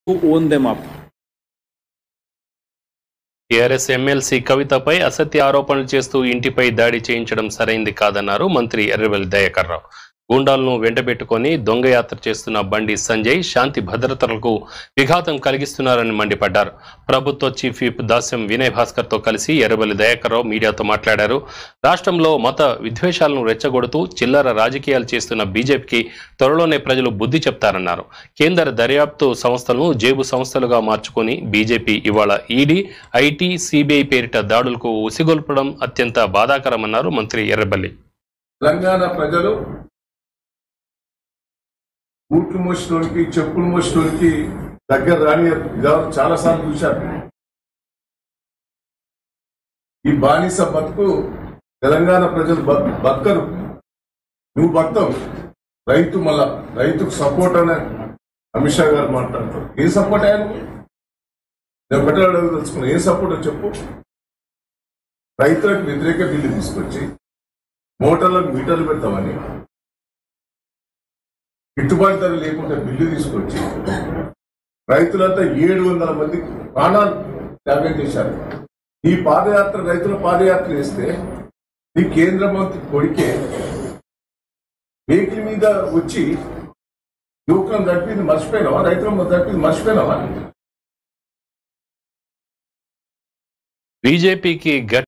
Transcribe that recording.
to own them up. TRS MLC కవితపై అసత్య ఆరోపణలు చేస్తూ ఇంటిపై దాడి చేయించడం సరైంది కాదన్నారు మంత్రి ఎర్రవెల్లి దయాకర్ రావు గూండాలను వెంటబెట్టుకొని దొంగయాత్ర చేస్తున్న బండి సంజయ్ శాంతి భద్రతలకు విఘాతం కలిగిస్తున్నారని మండిపడ్డారు ప్రభుత్వ చీఫ్ విప్ దాస్యం వినయ్ భాస్కర్ తో కలిసి ఎర్రవెల్లి దయాకర్ రావు మీడియాతో మాట్లాడారు రాష్ట్రంలో మత విద్వేషాలను రెచ్చగొడుతూ చిల్లర రాజకీయాలు చేస్తున్న బీజేపీకి త్వరలోనే ప్రజలు బుద్ధి చెప్తారన్నారు కేంద్ర దర్యాప్తు సంస్థలను జేబు సంస్థలుగా మార్చుకొని బీజేపీ ఇవాళ ఈడీ ఐటీ సిబిఐ పేరిట దాడులకు ఉసిగొల్పడం అత్యంత బాధాకరమన్నారు మంత్రి ఎర్రబల్లి తెలంగాణ ప్రజలు బూట్లు మోసినోడికి చెప్పులు మోసినోడికి దగ్గర రాని చాలా సార్లు చూశారు ఈ బానిస బతుకు తెలంగాణ ప్రజలు బ- బతకరు నువ్వు బతవు రైతు మళ్ళా రైతుకు సపోర్ట్ అనే అమిత్ షా గారు మాట్లాడతారు ఏ సపోర్ట్ ఆయన నేను ఒకటే అడుగు తెలుసుకున్నా ఏ సపోర్ట్ చెప్పు రైతులకు వ్యతిరేక బిల్లు తీసుకొచ్చి మోటార్లకు మీటర్లు పెడతామని గిట్టుబాటు ధర లేకుండా బిల్లు తీసుకొచ్చి రైతులంతా ఏడు వందల మంది ప్రాణాలు త్యాగం చేశారు ఈ పాదయాత్ర రైతుల పాదయాత్ర చేస్తే ఈ కేంద్ర మంత్రి కొడికే వెహికల్ మీద వచ్చి యువకులను తప్పింది మర్చిపోయినావా రైతులను తప్పింది మర్చిపోయినావా బీజేపీకి గట్టి